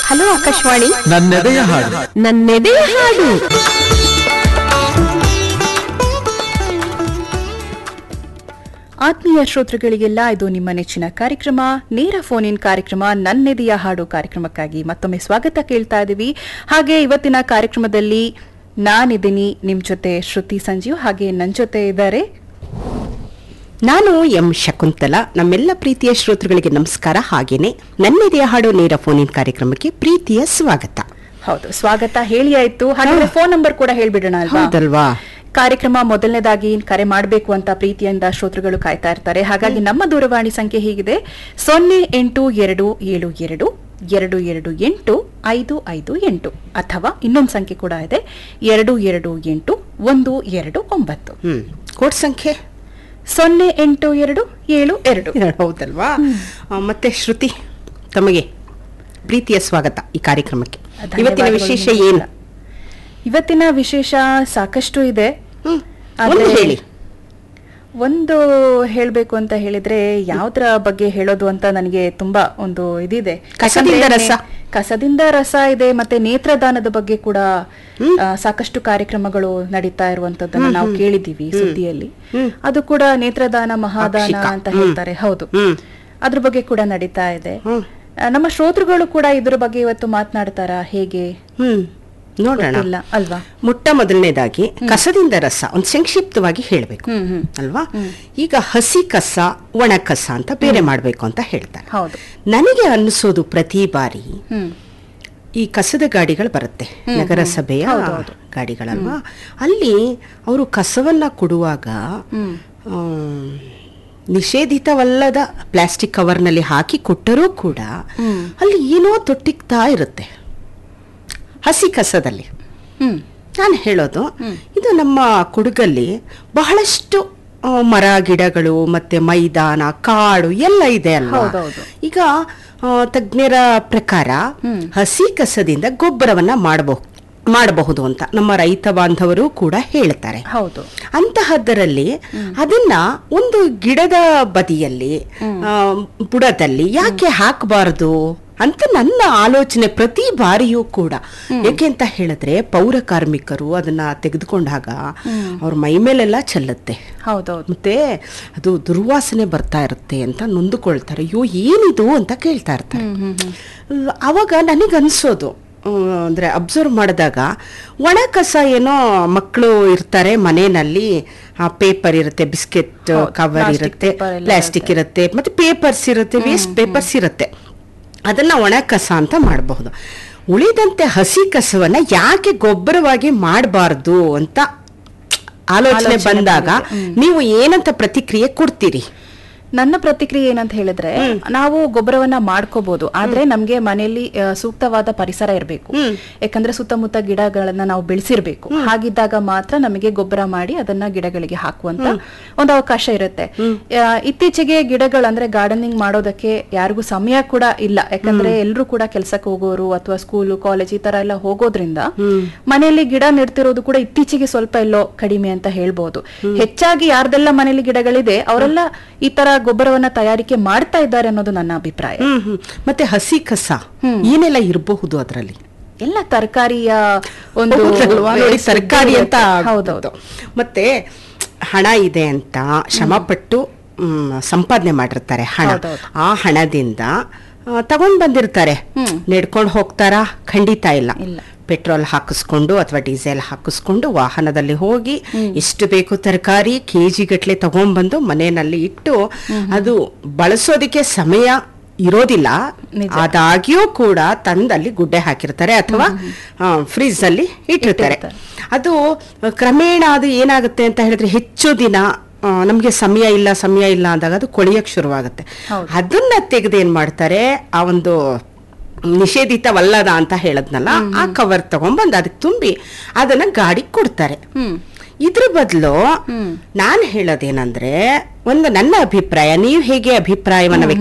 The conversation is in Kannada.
ಹಲೋ ಆಕಾಶವಾಣಿ ನನ್ನೆದೆಯ ಹಾಡು ನನ್ನೆದೆಯ ಹಾಡು ಆತ್ಮೀಯ ಶ್ರೋತೃಗಳಿಗೆಲ್ಲ ಇದು ನಿಮ್ಮ ನೆಚ್ಚಿನ ಕಾರ್ಯಕ್ರಮ ನೇರ ಫೋನ್ ಇನ್ ಕಾರ್ಯಕ್ರಮ ನನ್ನೆದೆಯ ಹಾಡು ಕಾರ್ಯಕ್ರಮಕ್ಕಾಗಿ ಮತ್ತೊಮ್ಮೆ ಸ್ವಾಗತ ಕೇಳ್ತಾ ಇದ್ದೀವಿ ಹಾಗೆ ಇವತ್ತಿನ ಕಾರ್ಯಕ್ರಮದಲ್ಲಿ ನಾನಿದ್ದೀನಿ ನಿಮ್ ಜೊತೆ ಶ್ರುತಿ ಸಂಜೀವ್ ಹಾಗೆ ನನ್ ಜೊತೆ ಇದ್ದಾರೆ ನಾನು ಎಂ ಶಕುಂತಲ ನಮ್ಮೆಲ್ಲ ಪ್ರೀತಿಯ ಶ್ರೋತೃಗಳಿಗೆ ನಮಸ್ಕಾರ ಹಾಗೇನೆ ನನ್ನೆದೆಯ ಹಾಡು ನೇರ ಫೋನ್ ಇನ್ ಕಾರ್ಯಕ್ರಮಕ್ಕೆ ಪ್ರೀತಿಯ ಸ್ವಾಗತ ಹೌದು ಸ್ವಾಗತ ಹೇಳಿ ಆಯ್ತು ಹಾಗೆ ಫೋನ್ ನಂಬರ್ ಕೂಡ ಹೇಳ್ಬಿಡೋಣ ಅಲ್ವಾ ಹೌದಲ್ವಾ ಕಾರ್ಯಕ್ರಮ ಮೊದಲನೇದಾಗಿ ಕರೆ ಮಾಡಬೇಕು ಅಂತ ಪ್ರೀತಿಯಿಂದ ಶ್ರೋತೃಗಳು ಕಾಯ್ತಾ ಇರ್ತಾರೆ ಹಾಗಾಗಿ ನಮ್ಮ ದೂರವಾಣಿ ಸಂಖ್ಯೆ ಹೀಗಿದೆ ಸೊನ್ನೆ ಎಂಟು ಎರಡು ಏಳು ಎರಡು ಎರಡು ಎರಡು ಎಂಟು ಐದು ಐದು ಎಂಟು ಅಥವಾ ಇನ್ನೊಂದು ಸಂಖ್ಯೆ ಕೂಡ ಇದೆ ಎರಡು ಎರಡು ಎಂಟು ಒಂದು ಎರಡು ಒಂಬತ್ತು ಹ್ಮ್ ಕೋಡ್ ಸಂಖ್ಯೆ ಸೊನ್ನೆ ಎಂಟು ಎರಡು ಏಳು ಎರಡು ಹೌದಲ್ವಾ ಆ, ಮತ್ತೆ ಶ್ರುತಿ ತಮಗೆ ಪ್ರೀತಿಯ ಸ್ವಾಗತ ಈ ಕಾರ್ಯಕ್ರಮಕ್ಕೆ ಇವತ್ತಿನ ಧನ್ಯವಾದಗಳು ವಿಶೇಷ ನಿಮ್ಗೂ ಏನು ಕೂಡ. ಇವತ್ತಿನ ವಿಶೇಷ ಸಾಕಷ್ಟು ಇದೆ ಹ್ಮ್ ಆದ್ರೆ ಒಂದು ಹೇಳಿ ಒಂದು ಹೇಳ್ಬೇಕು ಅಂತ ಹೇಳಿದ್ರೆ ಯಾವ್ದ್ರ ಬಗ್ಗೆ ಹೇಳೋದು ಅಂತ ನನಗೆ ತುಂಬಾ ಒಂದು ಇದಿದೆ ಕಸದಿಂದ ಯಾಕಂದ್ರೆ ರಸ. ನೆ- ಕಸದಿಂದ ರಸ ಇದೆ ಮತ್ತೆ ನೇತ್ರದಾನದ ಬಗ್ಗೆ ಕೂಡ ಆ, ಸಾಕಷ್ಟು ಕಾರ್ಯಕ್ರಮಗಳು ನಡೀತಾ ಇರುವಂತದ್ದನ್ನ ನಾವು ಕೇಳಿದೀವಿ ಸುದ್ದಿಯಲ್ಲಿ ಅದು ಕೂಡ ನೇತ್ರದಾನ ಮಹಾದಾನ ಪಾಕ್ಷಿಕ. ಅಂತ ಹ್ಮ್. ಹೇಳ್ತಾರೆ ಹೌದು ಹ್ಮ್. ಅದ್ರ ಬಗ್ಗೆ ಕೂಡ ನಡೀತಾ ಇದೆ ಹ್ಮ್. ಆ, ನಮ್ಮ ಶ್ರೋತೃಗಳು ಕೂಡ ಇದ್ರ ಬಗ್ಗೆ ಇವತ್ತು ಮಾತನಾಡ್ತಾರಾ ಹೇಗೆ ಹ್ಮ್ ನೋಡೋಣ ಗೊತ್ತಿಲ್ಲ ಅಲ್ವಾ ಮೊಟ್ಟ ಮೊದಲನೇದಾಗಿ ಕಸದಿಂದ ರಸ ಒಂದು ಸಂಕ್ಷಿಪ್ತವಾಗಿ ಹೇಳಬೇಕು ಹ್ಮ್ ಹ್ಮ್ ಅಲ್ವಾ ಈಗ ಹಸಿ ಕಸ ಒಣ ಕಸ ಅಂತ ಬೇರೆ ಮಾಡಬೇಕು ಅಂತ ಹೇಳ್ತಾರೆ ಹೌದು ನನಗೆ ಅನ್ನಿಸೋದು ಪ್ರತಿ ಬಾರಿ ಹ್ಮ್ ಈ ಕಸದ ಗಾಡಿಗಳು ಬರುತ್ತೆ ನಗರಸಭೆಯ ಹೌದೌದು. ಗಾಡಿಗಳಲ್ವಾ ಅಲ್ಲಿ ಅವರು ಕಸವನ್ನ ಕೊಡುವಾಗ ಹ್ಮ್ ಆಮ್, ನಿಷೇಧಿತವಲ್ಲದ ಪ್ಲಾಸ್ಟಿಕ್ ಕವರ್ನಲ್ಲಿ ಹಾಕಿ ಕೊಟ್ಟರೂ ಕೂಡ ಅಲ್ಲಿ ಏನೋ ತೊಟ್ಟಿಗ್ತಾ ಇರುತ್ತೆ ಹಸಿ ಕಸದಲ್ಲಿ ಹ್ಮ್ ನಾನು ಹೇಳೋದು ಇದು ನಮ್ಮ ಕೊಡಗಲ್ಲಿ ಬಹಳಷ್ಟು ಆ, ಮರ ಗಿಡಗಳು ಮತ್ತೆ ಮೈದಾನ ಕಾಡು ಎಲ್ಲ ಇದೆ ಅಲ್ವಾ ಹೌದೌದು. ಈಗ ಆ, ತಜ್ಞರ ಪ್ರಕಾರ ಹಸಿ ಕಸದಿಂದ ಗೊಬ್ಬರವನ್ನ ಮಾಡಬಹುದು ಮಾಡಬಹುದು ಅಂತ ನಮ್ಮ ರೈತ ಬಾಂಧವರು ಕೂಡ ಹೇಳ್ತಾರೆ ಹೌದು ಅಂತಹದ್ದರಲ್ಲಿ ಅದನ್ನ ಒಂದು ಗಿಡದ ಬದಿಯಲ್ಲಿ ಆ, ಬುಡದಲ್ಲಿ ಯಾಕೆ ಹಾಕಬಾರದು ಅಂತ ನನ್ನ ಆಲೋಚನೆ ಪ್ರತಿ ಬಾರಿಯೂ ಕೂಡ ಯಾಕೆ ಅಂತ ಹೇಳಿದ್ರೆ ಪೌರ ಕಾರ್ಮಿಕರು ಅದನ್ನ ತೆಗೆದುಕೊಂಡಾಗ ಅವ್ರ ಮೈ ಮೇಲೆಲ್ಲ ಚೆಲ್ಲುತ್ತೆ ಹೌದೌದು ಮತ್ತೆ ಅದು ದುರ್ವಾಸನೆ ಬರ್ತಾ ಇರುತ್ತೆ ಅಂತ ನೊಂದುಕೊಳ್ತಾರೆ ಅಯ್ಯೋ ಏನಿದು ಅಂತ ಕೇಳ್ತಾ ಇರ್ತಾರೆ ಅಹ್, ಅವಾಗ ನನಗನ್ಸೋದು ಅಹ್, ಅಂದ್ರೆ ಅಬ್ಸರ್ವ್ ಮಾಡಿದಾಗ ಒಣ ಕಸ ಏನೋ ಮಕ್ಕಳು ಇರ್ತಾರೆ ಮನೆಯಲ್ಲಿ ಪೇಪರ್ ಇರುತ್ತೆ ಬಿಸ್ಕೆಟ್ ಹೌದು, ಕವರ್ plastic ಇರುತ್ತೆ paper ಎಲ್ಲ ಪ್ಲಾಸ್ಟಿಕ್ ಇರುತ್ತೆ ಮತ್ತೆ ಪೇಪರ್ಸ್ ಇರುತ್ತೆ ವೇಸ್ಟ್ ಪೇಪರ್ಸ್ ಇರುತ್ತೆ ಅದನ್ನ ಒಣ ಕಸ ಅಂತ ಮಾಡಬಹುದು ಉಳಿದಂತೆ ಹಸಿ ಕಸವನ್ನ ಯಾಕೆ ಗೊಬ್ಬರವಾಗಿ ಮಾಡಬಾರ್ದು ಅಂತ ಆಲೋಚನೆ ಆಲೋಚನೆ ಬಂದಾಗ ಬಂದಿದೆ. ನೀವು ಏನಂತ ಪ್ರತಿಕ್ರಿಯೆ ಕೊಡ್ತೀರಿ ನನ್ನ ಪ್ರತಿಕ್ರಿಯೆ ಏನಂತ ಹೇಳಿದ್ರೆ ನಾವು ಗೊಬ್ಬರವನ್ನ ಮಾಡ್ಕೋಬಹುದು ಆದ್ರೆ ನಮ್ಗೆ ಮನೆಯಲ್ಲಿ ಆ, ಸೂಕ್ತವಾದ ಪರಿಸರ ಇರಬೇಕು ಯಾಕಂದ್ರೆ ಸುತ್ತಮುತ್ತ ಗಿಡಗಳನ್ನ ನಾವು ಬೆಳೆಸಿರ್ಬೇಕು ಹಾಗಿದ್ದಾಗ ಮಾತ್ರ ನಮಗೆ ಗೊಬ್ಬರ ಮಾಡಿ ಅದನ್ನ ಗಿಡಗಳಿಗೆ ಹಾಕುವಂತ ಒಂದು ಅವಕಾಶ ಇರುತ್ತೆ ಆ, ಇತ್ತೀಚೆಗೆ ಗಿಡಗಳು ಅಂದ್ರೆ ಗಾರ್ಡನಿಂಗ್ ಮಾಡೋದಕ್ಕೆ ಯಾರಿಗೂ ಸಮಯ ಕೂಡ ಇಲ್ಲ ಯಾಕಂದ್ರೆ ಎಲ್ರು ಕೂಡ ಕೆಲ್ಸಕ್ಕೆ ಹೋಗೋರು ಅಥವಾ ಸ್ಕೂಲು ಕಾಲೇಜ್ ಈ ತರ ಎಲ್ಲ ಹೋಗೋದ್ರಿಂದ ಮನೆಯಲ್ಲಿ ಗಿಡ ನೆಡ್ತಿರೋದು ಕೂಡ ಇತ್ತೀಚೆಗೆ ಸ್ವಲ್ಪ ಎಲ್ಲೋ ಕಡಿಮೆ ಅಂತ ಹೇಳ್ಬೋದು ಹೆಚ್ಚಾಗಿ ಯಾರ್ದೆಲ್ಲ ಮನೆಯಲ್ಲಿ ಗಿಡಗಳಿದೆ ಅವರೆಲ್ಲ ಈ ತರ ಗೊಬ್ಬರವನ್ನ ತಯಾರಿಕೆ ಮಾಡ್ತಾ ಇದ್ದಾರೆ ಅನ್ನೋದು ನನ್ನ ಅಭಿಪ್ರಾಯ ಹ್ಮ್ ಹ್ಮ್ ಮತ್ತೆ ಹಸಿ ಕಸ ಏನೆಲ್ಲ ಇರಬಹುದು ಅದರಲ್ಲಿ ಎಲ್ಲ ತರಕಾರಿಯ ಒಂದು ಹೌದಲ್ವಾ? ನೋಡಿ waste ತರಕಾರಿ ಅಂತ ಇರುತ್ತೆ. ಹೌದೌದು ಮತ್ತೆ ಹಣ ಇದೆ ಅಂತ ಶ್ರಮಪಟ್ಟು ಮ್, ಸಂಪಾದನೆ ಮಾಡಿರ್ತಾರೆ ಹಣ ಹೌದೌದು. ಆ ಹಣದಿಂದ ಆ, ತಗೊಂಡ್ ಬಂದಿರ್ತಾರೆ ನೆಡ್ಕೊಂಡು ಹೋಗ್ತಾರಾ ಖಂಡಿತ ಇಲ್ಲ ಇಲ್ಲ. ಪೆಟ್ರೋಲ್ ಹಾಕಿಸ್ಕೊಂಡು ಅಥವಾ ಡೀಸೆಲ್ ಹಾಕಿಸ್ಕೊಂಡು ವಾಹನದಲ್ಲಿ ಹೋಗಿ ಎಷ್ಟು ಬೇಕು ತರಕಾರಿ ಕೆಜಿ ಗಟ್ಲೆ ತಗೊಂಡ್ಬಂದು ಮನೆಯಲ್ಲಿ ಇಟ್ಟು ಅದು ಬಳಸೋದಕ್ಕೆ ಸಮಯ ಇರೋದಿಲ್ಲ ನಿಜ. ಆದಾಗ್ಯೂ ಕೂಡ ತಂದಲ್ಲಿ ಗುಡ್ಡೆ ಹಾಕಿರ್ತಾರೆ ಅಥವಾ ಫ್ರೀಜ್ ಅಲ್ಲಿ ಇಟ್ಟಿರ್ತಾರೆ ಇಟ್ಟಿರ್ತಾರೆ. ಅದು ಆ, ಕ್ರಮೇಣ ಅದು ಏನಾಗುತ್ತೆ ಅಂತ ಹೇಳಿದ್ರೆ ಹೆಚ್ಚು ದಿನ ಆ, ನಮ್ಗೆ ಸಮಯ ಇಲ್ಲ ಸಮಯ ಇಲ್ಲ ಅಂದಾಗ ಅದು ಕೊಳೆಯಕ್ ಶುರುವಾಗುತ್ತೆ ಹೌದು. ಅದನ್ನ ತೆಗೆದು ಏನ್ ಮಾಡ್ತಾರೆ ಆ ಒಂದು ನಿಷೇಧಿತವಲ್ಲದ ಅಂತ ಹೇಳದ್ನಲ್ಲ ಆ ಕವರ್ ತಗೊಂಡ್ಬಂದು ಅದಕ್ಕೆ ತುಂಬಿ ಅದನ್ನ ಗಾಡಿ ಕೊಡ್ತಾರೆ ಹ್ಮ್ ಇದ್ರ ಬದಲು ನಾನು ಹೇಳೋದೇನಂದ್ರೆ ಒಂದು ನನ್ನ ಅಭಿಪ್ರಾಯ ನೀವು ಹೇಗೆ ಅಭಿಪ್ರಾಯವನ್ನ